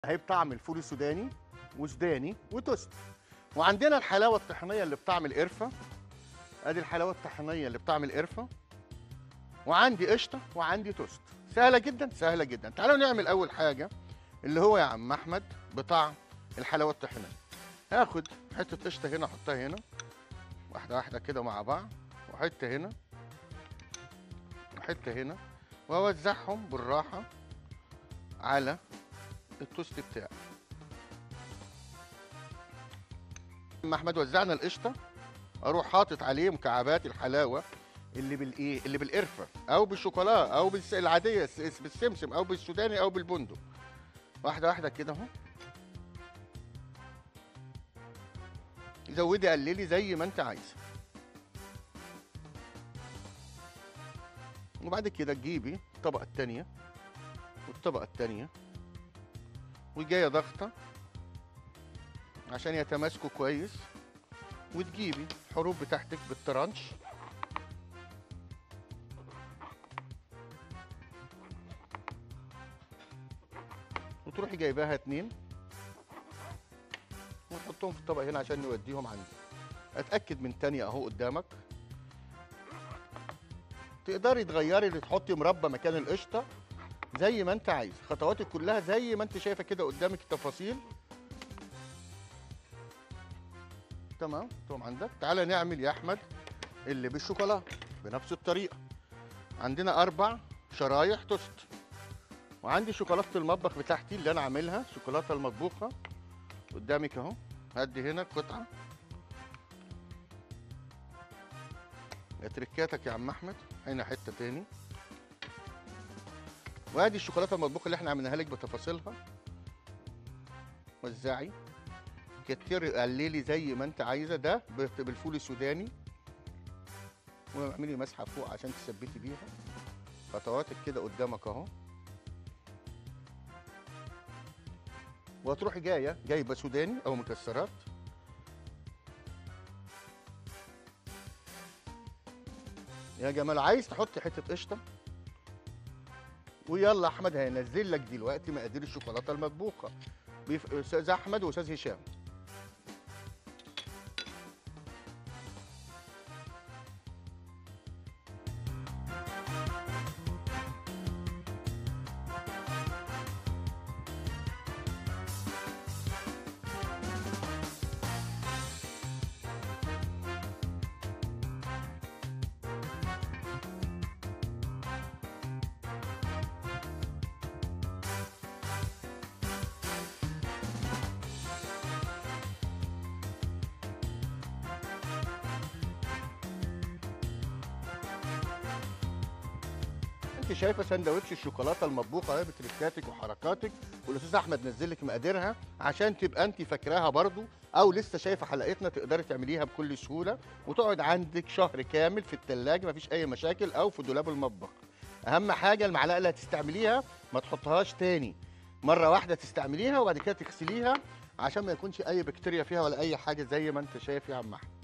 اهي بطعم الفول السوداني وسوداني وتوست وعندنا الحلاوه الطحينيه اللي بطعم القرفه ادي الحلاوه الطحينيه اللي بطعم القرفه وعندي قشطه وعندي توست سهله جدا سهله جدا تعالوا نعمل اول حاجه اللي هو يا عم احمد بطعم الحلاوه الطحينيه هاخد حته قشطه هنا احطها هنا واحده واحده كده مع بعض وحته هنا وحته هنا واوزعهم بالراحه على التوست بتاعي اما احمد وزعنا القشطه اروح حاطط عليه مكعبات الحلاوه اللي بالايه اللي بالقرفه او بالشوكولاته او بالس- العاديه الس- بالسمسم او بالسوداني او بالبندق واحده واحده كده اهو زودي قللي زي ما انت عايزه وبعد كده تجيبي الطبقه الثانيه والطبقه الثانيه وجايه ضغطه عشان يتماسكوا كويس وتجيبي الحروف بتاعتك بالترانش وتروحي جايباها اتنين ونحطهم في الطبق هنا عشان نوديهم عندي اتاكد من تانية اهو قدامك تقدري تغيري اللي تحطي مربى مكان القشطه زي ما انت عايز خطواتك كلها زي ما انت شايفه كده قدامك التفاصيل تمام تمام عندك تعالى نعمل يا احمد اللي بالشوكولاته بنفس الطريقه عندنا اربع شرايح توست وعندي شوكولاته المطبخ بتاعتي اللي انا عاملها الشوكولاته المطبوخه قدامك اهو هدي هنا قطعه يا تركاتك يا عم احمد هنا حته تاني وادي الشوكولاته المطبوخه اللي احنا عملناها لك بتفاصيلها وزعي كتري قللي زي ما انت عايزه ده بت- بالفول السوداني واعملي مسحه فوق عشان تثبتي بيها خطواتك كده قدامك اهو وهتروحي جايه جايبه سوداني او مكسرات يا جمال عايز تحطي حته قشطه ويلا احمد هينزل لك دلوقتي مقادير الشوكولاته المطبوخه بيف... استاذ احمد واستاذ هشام انت شايفه سندوتش الشوكولاته المطبوخه اهي بتركاتك وحركاتك والاستاذ احمد نزل لك مقاديرها عشان تبقى انت فاكراها برضو او لسه شايفه حلقتنا تقدري تعمليها بكل سهوله وتقعد عندك شهر كامل في الثلاجه مفيش اي مشاكل او في دولاب المطبخ اهم حاجه المعلقه اللي هتستعمليها ما تحطهاش تاني مره واحده تستعمليها وبعد كده تغسليها عشان ما يكونش اي بكتيريا فيها ولا اي حاجه زي ما انت شايف يا عم احمد